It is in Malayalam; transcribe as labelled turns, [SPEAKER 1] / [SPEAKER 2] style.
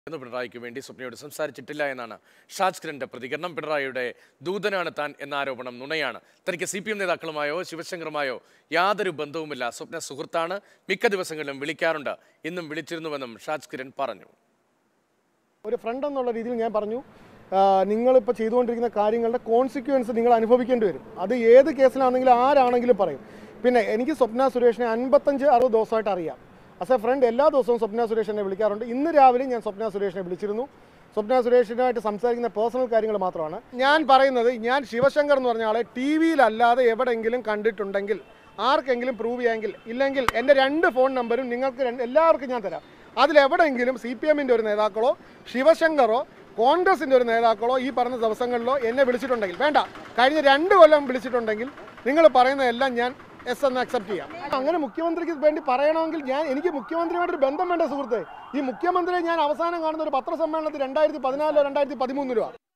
[SPEAKER 1] എന്ന് പിണറായിക്ക് വേണ്ടി സ്വപ്നയോട് സംസാരിച്ചിട്ടില്ല എന്നാണ് ഷാജ് കിരണിന്റെ പ്രതികരണം പിണറായിയുടെ ദൂതനാണ് താൻ എന്ന ആരോപണം നുണയാണ് തനിക്ക് സി പി എം നേതാക്കളുമായോ ശിവശങ്കറുമായോ യാതൊരു ബന്ധവുമില്ല സ്വപ്ന സുഹൃത്താണ് മിക്ക ദിവസങ്ങളിലും വിളിക്കാറുണ്ട് ഇന്നും വിളിച്ചിരുന്നുവെന്നും ഷാജ് കിരൺ പറഞ്ഞു
[SPEAKER 2] ഒരു ഫ്രണ്ട് എന്നുള്ള രീതിയിൽ ഞാൻ പറഞ്ഞു ആ, നിങ്ങളിപ്പോൾ ചെയ്തുകൊണ്ടിരിക്കുന്ന കാര്യങ്ങളുടെ കോൺസിക്വൻസ് നിങ്ങൾ അനുഭവിക്കേണ്ടി വരും അത് ഏത് കേസിലാണെങ്കിലും ആരാണെങ്കിലും പറയും പിന്നെ എനിക്ക് സ്വപ്ന സുരേഷിനെ അൻപത്തഞ്ച് അറുപത് ദിവസമായിട്ട് അറിയാം ആസ് എ ഫ്രണ്ട് എല്ലാ ദിവസവും സ്വപ്ന സുരേഷ് എന്നെ വിളിക്കാറുണ്ട് ഇന്ന് രാവിലെ ഞാൻ സ്വപ്ന സുരേഷിനെ വിളിച്ചിരുന്നു സ്വപ്ന സുരേഷിനായിട്ട് സംസാരിക്കുന്ന പേഴ്സണൽ കാര്യങ്ങൾ മാത്രമാണ് ഞാൻ പറയുന്നത് ഞാൻ ശിവശങ്കർ എന്ന് പറഞ്ഞ ആളെ ടി വിയിലല്ലാതെ എവിടെയെങ്കിലും കണ്ടിട്ടുണ്ടെങ്കിൽ ആർക്കെങ്കിലും പ്രൂവ് ചെയ്യാമെങ്കിൽ ഇല്ലെങ്കിൽ എൻ്റെ രണ്ട് ഫോൺ നമ്പരും നിങ്ങൾക്ക് രണ്ട് എല്ലാവർക്കും ഞാൻ തരാം അതിലെവിടെയെങ്കിലും സി പി എമ്മിൻ്റെ ഒരു നേതാക്കളോ ശിവശങ്കറോ കോൺഗ്രസിൻ്റെ ഒരു നേതാക്കളോ ഈ പറഞ്ഞ ദിവസങ്ങളിലോ എന്നെ വിളിച്ചിട്ടുണ്ടെങ്കിൽ വേണ്ട കഴിഞ്ഞ രണ്ട് കൊല്ലം വിളിച്ചിട്ടുണ്ടെങ്കിൽ നിങ്ങൾ പറയുന്നതെല്ലാം ഞാൻ എസ് എന്ന് അക്സെപ്റ്റ് ചെയ്യാം അങ്ങനെ മുഖ്യമന്ത്രിക്ക് വേണ്ടി പറയണമെങ്കിൽ ഞാൻ എനിക്ക് മുഖ്യമന്ത്രിയുമായിട്ട് ഒരു ബന്ധം വേണ്ട സുഹൃത്തെ ഈ മുഖ്യമന്ത്രിയെ ഞാൻ അവസാനം കാണുന്ന ഒരു പത്രസമ്മേളനത്തിൽ രണ്ടായിരത്തി പതിനാലിലോ രണ്ടായിരത്തി പതിമൂന്നിലോ